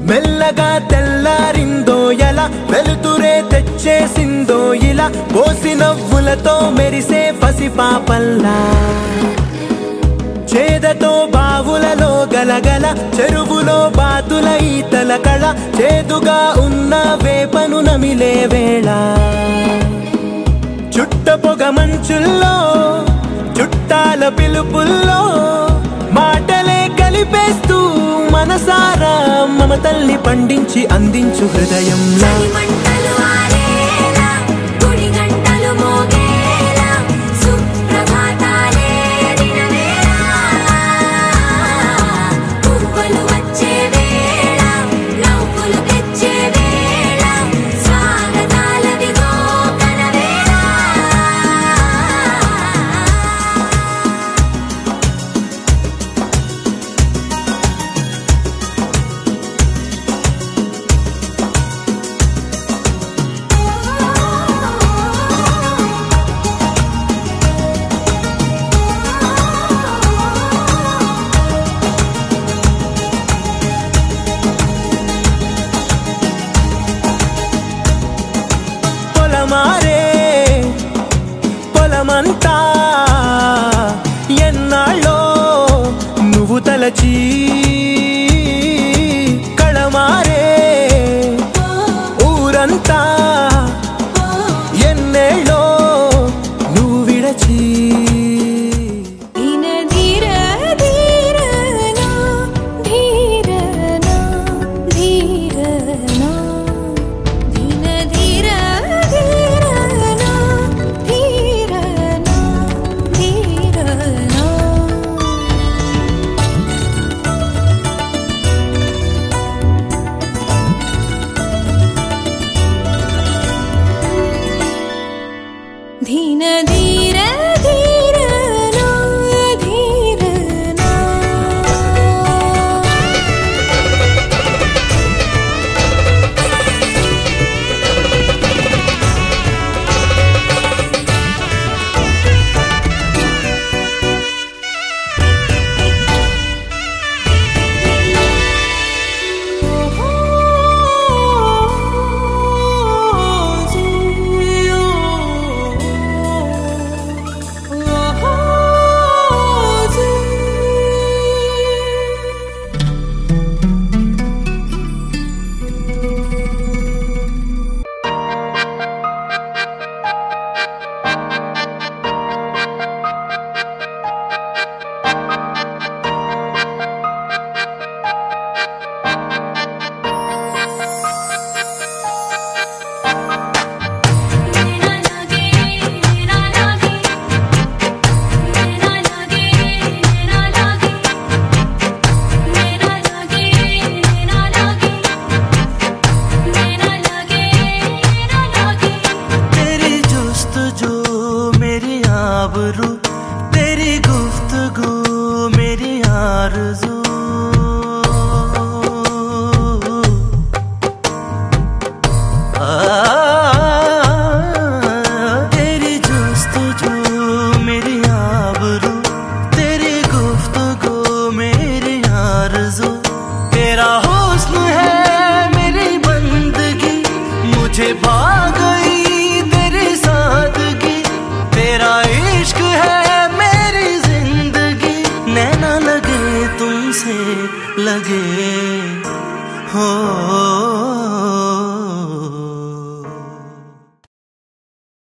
మెల్లగా తెల్లారిందో ఎలా వెలుతురే తెచ్చేసిందో ఇలా పోసి నవ్వులతో మెరిసే పసిపాపల్లా చేదతో బావులలో గలగల చెరువులో బాతుల ఈతల కళ చేదుగా ఉన్న వేపను నమిలే వేళ చుట్ట పొగ మంచుల్లో చుట్టాల పిలుపుల్లో మాటలే కలిపేస్తూ మనసారా మమతల్ని పండించి అందించు హృదయంలో చలిమంటలు ఆరేలా గుడి గంటలు మోగేలా సుప్రభాతాలే దినవేళ పువ్వులు వచ్చే వేళ నవ్వులు తెచ్చే వేళ స్వాగతాలదిగో కనవేళ పొలమారే పొలమంతా ఎన్నాళ్ళో నువ్వు తలచి కళమారే ఊరంతా ఎన్నేళ్ళో నువ్వు విడచి ధీర ధీర ధీరనా ధీరనా ధీరనా ధీన ధీర ధీరనా ధీరనా ధీరనా ధీన ధీర ధీరనా ధీరనా तेरी जुस्तजू मेरी आबरू तेरी गुफ्तगू मेरी आरज़ू आ, तेरी जुस्तजू मेरी आबरू तेरी गुफ्तगू मेरी आरज़ू तेरा हुस्न है मेरी बंदगी मुझे भा गई तेरी सादगी तेरा इश्क है मेरी जिंदगी नैना लगे तुमसे लगे हो